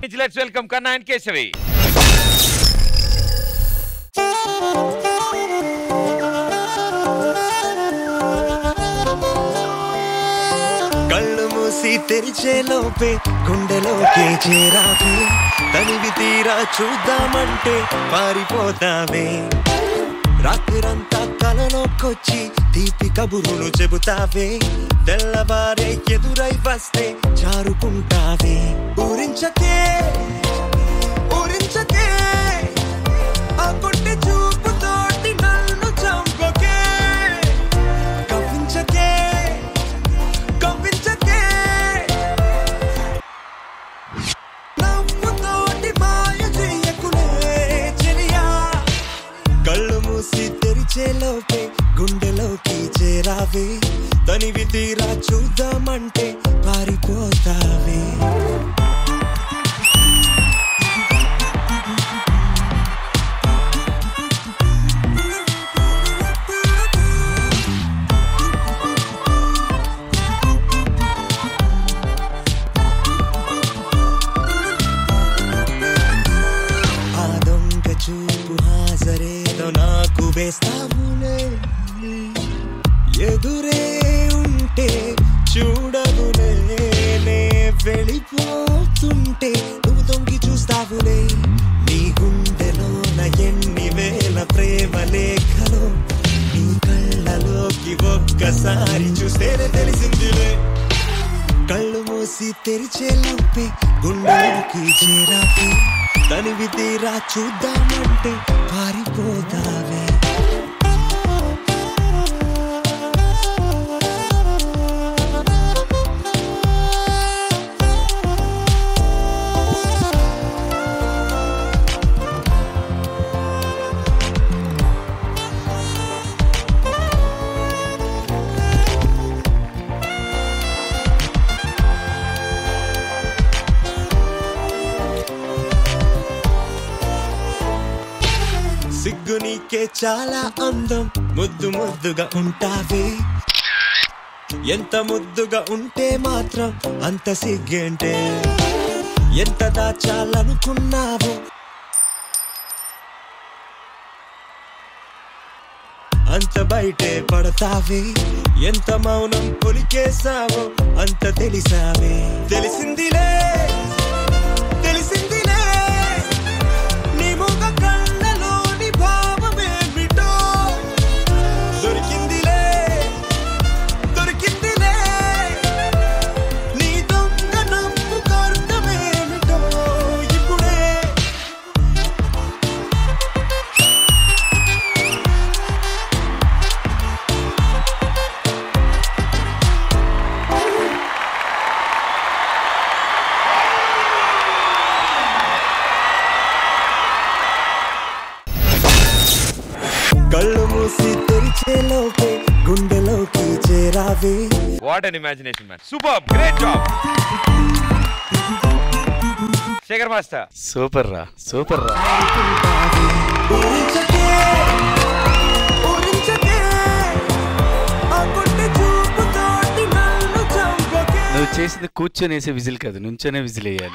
నుంచి let's welcome Kanna and Keshavi కళ్ళు మూసి తెరిచే లోపే గుండెలోకే చేరావే తనివి తీరా చూద్దామంటే పారిపోతావే రాత్రిరంతా కలలోకొచ్చి తీపి కబురులు చెబుతావే తెల్లవారే ఎదురై వస్తే జారుకుంటావే ఊరించకే ఊరించకే ఆ కొట్టి చూపుతోటి నన్ను చంపకే కవ్వించకే కవ్వించకే నవ్వుతోటి మాయ చెయ్యకులే చెలియా కళ్ళు మూసి తెరిచే లోపే గుండెలోకి చేరావే తనివి తీరా చూద్దామంటే పారిపోతావే ఆ దొంగ చూపు హాజరేదో నాకు వేస్తావులే ఎదురే ఉంటే చూడవులే నే వెళ్ళిపోతుంటే నువ్వు దొంగి చూస్తావులే నీ గుండెలోన ఎన్ని వేల ప్రేమ లేఖలో నీ కళ్ళలోకి ఒక్కసారి చూస్తేనే తెలిసిందిలే కళ్ళు మూసి తెరిచే లోపే గుండెలోకి చేరావే తనివి తీరా చూద్దామంటే పారిపోతావే సిగ్గు నీకే చాలా అందం ముద్దు ముద్దుగా ఉంటావే ఎంత ముద్దుగా ఉంటే మాత్రం అంత సిగ్గేంటే ఎంత దాచాలనుకున్నావో అంత బయటే పడతావే ఎంత మౌనం పొలికేసావో అంత తెలిసావే తెలిసిందిలే తెలిసిందిలే నీ ముఖ కళ్ళలోని భావమేమిటో దొరికిందిలే దొరికిందిలే నీ దొంగ నమ్ము అర్థమేమిటో ఇప్పుడే కళ్ళు మూసి తెరిచే లోపే గుండెలోకి చేరావే what an imagination man super great job Shekhar master super రా సూపర్ రా ఊరించకే, ఊరించకే, ఆ గుడ్డి చూపుతోటి నన్ను చంపకే. నువ్వు చేసింది కూర్చొని వేసే విజిల్ కాదు నుంచొనే విజిల్ వేయాలి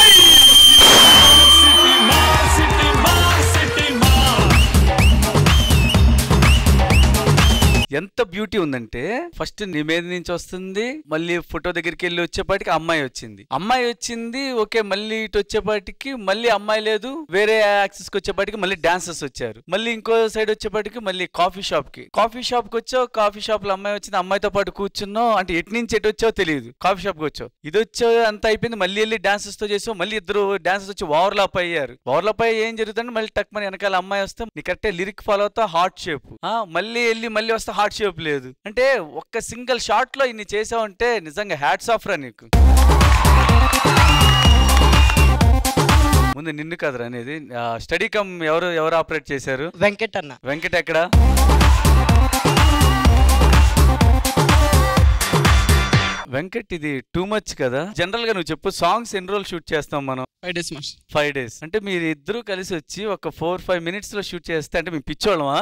ఎంత బ్యూటీ ఉందంటే ఫస్ట్ నీ మీద నుంచి వస్తుంది మళ్ళీ ఫోటో దగ్గరికి వెళ్ళి వచ్చేపాటికి అమ్మాయి వచ్చింది అమ్మాయి వచ్చింది ఓకే మళ్ళీ ఇటు వచ్చేపాటికి మళ్ళీ అమ్మాయి లేదు వేరే యాక్సెస్ కి వచ్చేపాటికి మళ్ళీ డాన్సర్స్ వచ్చారు మళ్ళీ ఇంకో సైడ్ వచ్చేపాటికి మళ్ళీ కాఫీ షాప్ కి కాఫీ షాప్ కి వచ్చావు కాఫీ షాప్ లో అమ్మాయి వచ్చింది అమ్మాయితో పాటు కూర్చున్నావు అంటే ఎటు నుంచి ఎటు వచ్చావో తెలియదు కాఫీ షాప్ కి వచ్చావు ఇది వచ్చావు అంత అయిపోయింది మళ్ళీ వెళ్ళి డాన్సర్స్ తో చేసావు మళ్ళీ ఇద్దరు డాన్సర్స్ వచ్చి ఓవర్లాప్ అయ్యారు ఓవర్లాప్ అయ్యి ఏం జరుగుతుందంటే మళ్ళీ టక్ మన వెనకాల అమ్మాయి వస్తే నీ కరెక్ట్ లిరిక్ ఫాలో అవుతా హార్ట్ షేప్ మళ్ళీ వెళ్ళి మళ్ళీ వస్తే హార్ట్ షేప్ లేదు అంటే ఒక్క సింగిల్ షాట్ లో ఇన్ని చేసావంటే నిజంగా హ్యాట్స్ ఆఫ్ రా నీకు ముందు నిన్ను కదరా అనేది స్టడీ కమ్ ఎవరు ఎవరు ఆపరేట్ చేశారు వెంకట్ అన్న వెంకట్ ఎక్కడ వెంకట్ ఇది టూ మచ్ కదా జనరల్ గా నువ్వు చెప్పు సాంగ్స్ ఎన్ని రోజులు షూట్ చేస్తాం మనం five days master five days అంటే మీరు ఇద్దరు కలిసి వచ్చి ఒక ఫోర్ ఫైవ్ మినిట్స్ లో షూట్ చేస్తే అంటే మేము పిచ్చోళ్ళమా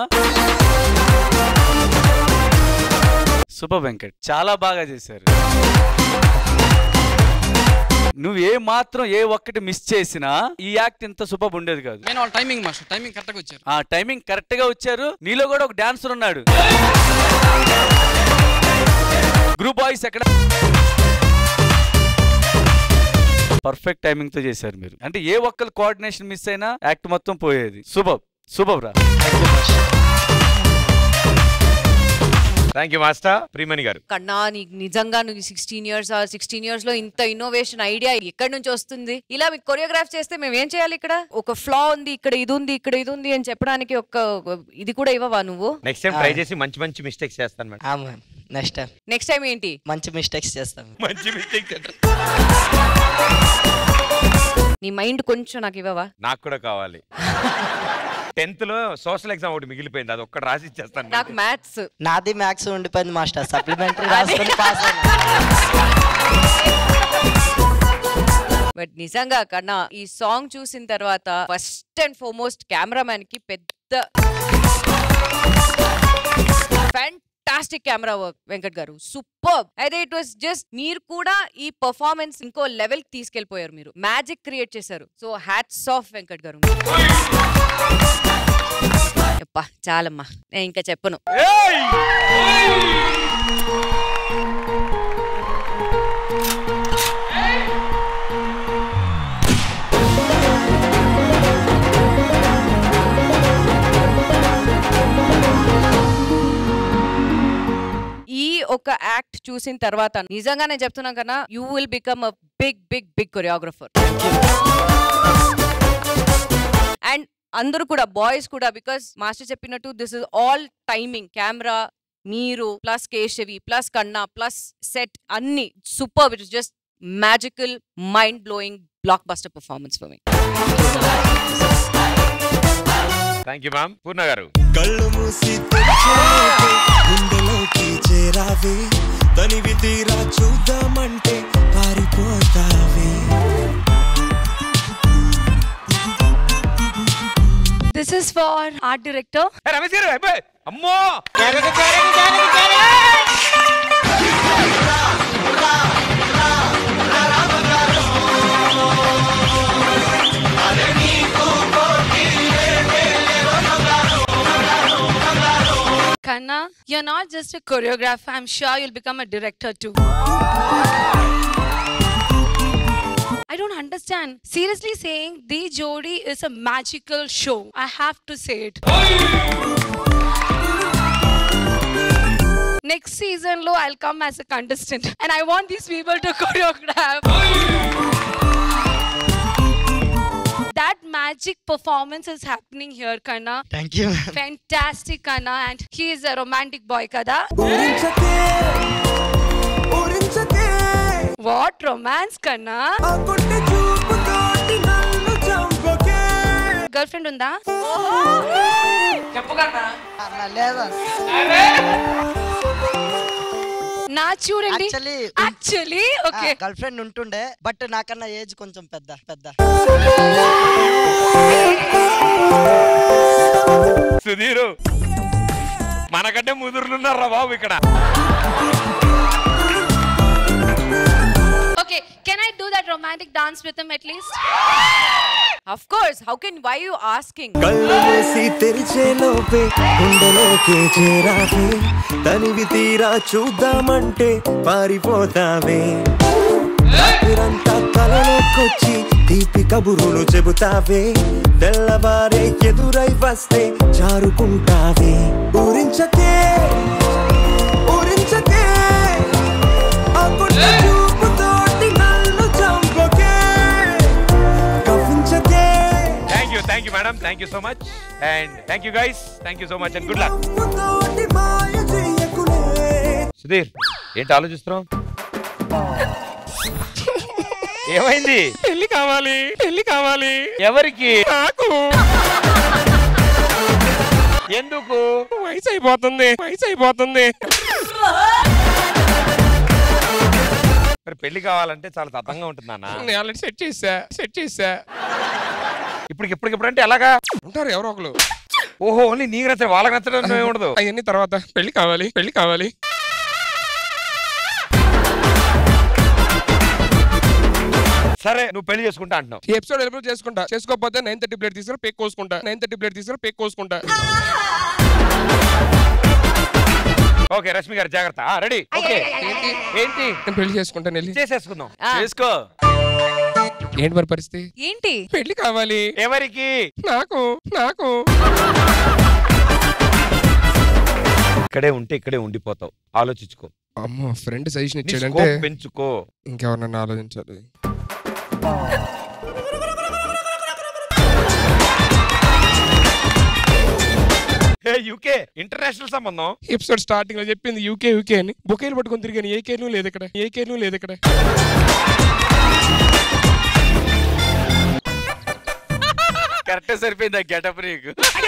సూపర్ వెంకట్ చాలా బాగా చేశారు నువ్వు ఏ మాత్రం ఏ ఒక్కటి మిస్ చేసినా ఈ యాక్ట్ ఇంత సూపర్ ఉండేది కాదు నేను వాళ్ళ టైమింగ్ మాస్టర్ టైమింగ్ కరెక్ట్గా వచ్చారు ఆ టైమింగ్ కరెక్ట్ గా వచ్చారు నీలో కూడా ఒక డాన్సర్ ఉన్నాడు గ్రూప్ బాయ్స్ ఎక్కడ పర్ఫెక్ట్ టైమింగ్ తో చేశారు మీరు అంటే ఏ ఒక్కరు కోఆర్డినేషన్ మిస్ అయినా యాక్ట్ మొత్తం పోయేది శుభం శుభం రా థ్యాంక్ యూ మాస్టర్ ప్రియమణి గారు కన్నా నీకు నిజంగా నువ్వు సిక్స్టీన్ ఇయర్స్ సిక్స్టీన్ ఇయర్స్ లో ఇంత ఇన్నోవేషన్ ఐడియా ఎక్కడి నుంచి వస్తుంది ఇలా మీకు కొరియోగ్రాఫ్ చేస్తే మేము ఏం చేయాలి ఇక్కడ ఒక ఫ్లా ఉంది ఇక్కడ ఇది ఉంది ఇక్కడ ఇది ఉంది అని చెప్పడానికి ఒక ఇది కూడా ఇవ్వవా నువ్వు నెక్స్ట్ టైం ట్రై చేసి మంచి మంచి మిస్టేక్స్ చేస్తాను మేడం ఆ ma'am next time next time ఏంటి మంచి మిస్టేక్స్ చేస్తాం మంచి మిస్టేక్స్ నీ మైండ్ కొంచెం నాకు ఇవ్వవా నాకు కూడా కావాలి టెన్త్ లో సోషల్ ఎగ్జామ్ ఒకటి మిగిలిపోయింది అది ఒక్కటి రాసి ఇచ్చేస్తాను నాకు మ్యాథ్స్ నాది మ్యాథ్స్ ఉండిపోయింది మాస్టర్ సప్లిమెంటరీ రాసుకొని పాస్ బట్ నిజంగా కన్నా ఈ సాంగ్ చూసిన తర్వాత ఫస్ట్ అండ్ ఫార్మోస్ట్ కెమెరామ్యాన్ కి పెద్ద ఫ్యాంటాస్టిక్ కెమెరా వర్క్ వెంకట్ గారు సూపర్ అయితే ఇట్ వాస్ జస్ట్ మీరు కూడా ఈ పర్ఫార్మెన్స్ ఇంకో లెవెల్ కి తీసుకెళ్లిపోయారు మీరు మ్యాజిక్ క్రియేట్ చేశారు సో హ్యాట్స్ ఆఫ్ వెంకట్ గారు అబ్బా చాలమ్మా నేను ఇంకా చెప్పను ఈ ఒక యాక్ట్ చూసిన తర్వాత నిజంగా నేను చెప్తున్నా Kanna you will become a big big big choreographer and అందరూ కూడా బాయ్స్ కూడా బికాస్ మాస్టర్ చెప్పినట్టు this is all timing camera మీరు plus Keshavi plus Kanna plus set అన్ని super it just magical mind blowing blockbuster performance for మీ thank you ma'am Purna గారు కళ్ళు మూసి తెరిచేలోపే గుండెలోకి చేరావే తనివి తీరా చూద్దామంటే పారిపోతావే This is for art director. ఏ, రమేష్ గారు అయిపోయి అమ్మో Kanna, you're not just a choreographer. I'm sure you'll become a director too. I don't understand. Seriously saying the Jodi is a magical show. I have to say it. Next season, lo, I'll come as a contestant, and I want these people to choreograph. that magic performance is happening here, Kanna. Thank you Fantastic, Kanna, and he is a romantic boy, kada. ఊరించకే ఊరించకే What romance, Kanna? ఆ కొట్టి చూపుతోటి నన్ను చంపకే Girlfriend unda? లేదా నా చూడండి actually actually okay girlfriend ఉంటుండే but నాకన్నా ఏజ్ కొంచెం పెద్ద పెద్ద సుధీరు మనకంటే ముదురులున్నారా బాబు ఇక్కడ okay can I do that romantic dance with him at least of course how can why you asking కళ్ళు మూసి తెరిచేలోపే గుండెలోకి చేరావే తనివి తీరా చూద్దామంటే పారిపోతావే రాత్రిరంతా కలలోకొచ్చి తీపి కబురులు చెబుతావే తెల్లవారే ఎదురై వస్తే జారుకుంటావే ఊరించకే ఊరించకే ఆ కొట్ట చూపుతోటి నన్ను చంపకే కవ్వించకే thank you thank you madam thank you so much and thank you guys thank you so much and good luck తోటి మాయ చెయ్యకులే సుధీర్ ఏంటి ఆలోచిస్తున్నావు ఏమైంది పెళ్లి కావాలి పెళ్లి కావాలి ఎవరికి నాకు ఎందుకు వయసు అయిపోతుంది వయసు అయిపోతుంది మరి పెళ్లి కావాలంటే చాలా తతంగా ఉంటుంది నాన్న నేను ఆల్రెడీ సెట్ చేసా సెట్ చేసా ఇప్పుడు ఇప్పటికిప్పుడు అంటే ఎలాగా ఉంటారు ఎవరో ఒకరు ఓహో ఓన్లీ నీకు నచ్చడం వాళ్ళకి నచ్చడం ఏమి ఉండదు అవన్నీ తర్వాత పెళ్లి కావాలి పెళ్లి కావాలి సరే నువ్వు పెళ్లి చేసుకుంటా అంటున్నావు ఈ ఎపిసోడ్ ఎలిబిట్ చేసుకుంటా చేసుకోకపోతే నైన్ థర్టీ ప్లేట్ తీసుకుని పేక్ కోసుకుంటా నైన్ థర్టీ ప్లేట్ తీసుకుని పేక్ కోసుకుంటా ఓకే రష్మి గారు జాగ్రత్త రెడీ ఓకే ఏంటి ఏంటి నేను పెళ్లి చేసుకుంటా వెళ్ళి చేసేసుకుందాం ఆ, చేసుకో ఏంటి మరి పరిస్థితి ఏంటి పెళ్లి కావాలి ఎవరికి నాకు నాకు ఇక్కడే ఉంటే ఇక్కడే ఉండిపోతావు ఆలోచించుకో అమ్మో ఫ్రెండ్ సజెషన్ నీ ఇచ్చాడంటే scope పెంచుకో ఇంకెవరినన్నా ఆలోచించాలి ఏ యూకే ఇంటర్నేషనల్ సంబంధం ఎపిసోడ్ స్టార్టింగ్ లో చెప్పింది యూకే యూకే అని బొకేలు పట్టుకొని తిరిగాను ఏ కేర్లు లేదు ఇక్కడ ఏ కేర్లు లేదు ఇక్కడ కరెక్ట్ సరిపోయింది ఆ గెటప్ నీకు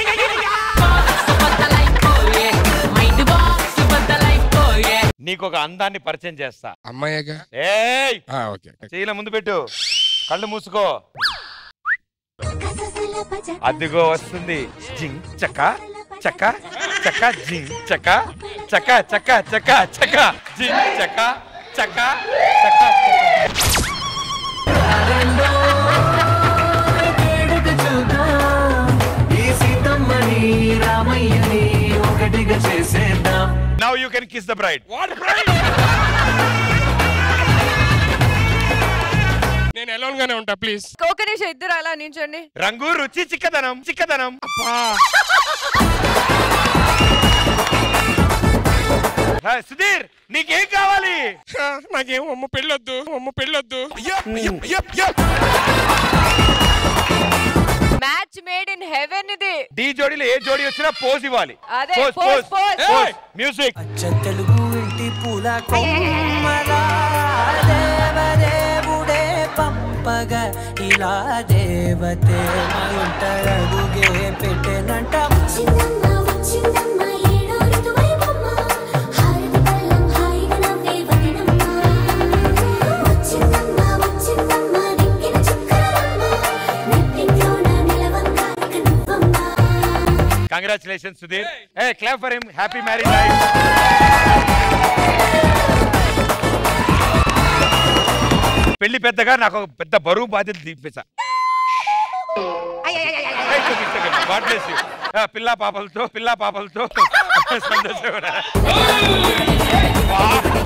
నీకు ఒక అందాన్ని పరిచయం చేస్తా అమ్మాయిగా ఏయ్ ఓకే చెయ్యిల ముందు పెట్టు కళ్ళు మూసుకో అదిగో వస్తుంది జింగ్ చక చక చక జింగ్ చక చక చక చక చక జింగ్ చక చక చక now you can kiss the bride నేను అలోన్ గానే ఉంటా ప్లీజ్ ఒక నిమిషం ఇద్దరు అలా నించండి రంగు రుచి చిక్కదనం చిక్కదనం హా, సుధీర్ నీకేం కావాలి నాకేం అమ్మ పెళ్ళొద్దు అమ్మ పెళ్ళొద్దు మ్యాచ్ మేడ్ ఇన్ హెవెన్ ఇది డి జోడీలో ఏ జోడీ వచ్చినా పోజ్ ఇవ్వాలి అదే, pose pose, pose pose. Pose music అచ్చ తెలుగు ఇంటి పూల కొమ్మలా దేవదేవుడే పంపగా ఇలా దేవతే మా ఇంట అడుగే పెట్టెనంట వచ్చిందమ్మ వచ్చిందమ్మ ఏడో ఋతువైవమ్మ హారతి పళ్ళం హాయిగా నవ్వే వదినమ్మ వచ్చిందమ్మ వచ్చిందమ్మ దిక్కిన చుక్కలమ్మ నెట్టింట్లోన నిలవంగా ఇక నువ్వమ్మ congratulation Sudheer a clap for him happy marriage life పెళ్లి పెద్దగా నాకు ఒక పెద్ద బరువు బాధ్యత తీపేసా God bless you. ఆ, పిల్ల పాపలతో పిల్ల పాపలతో సంతోషం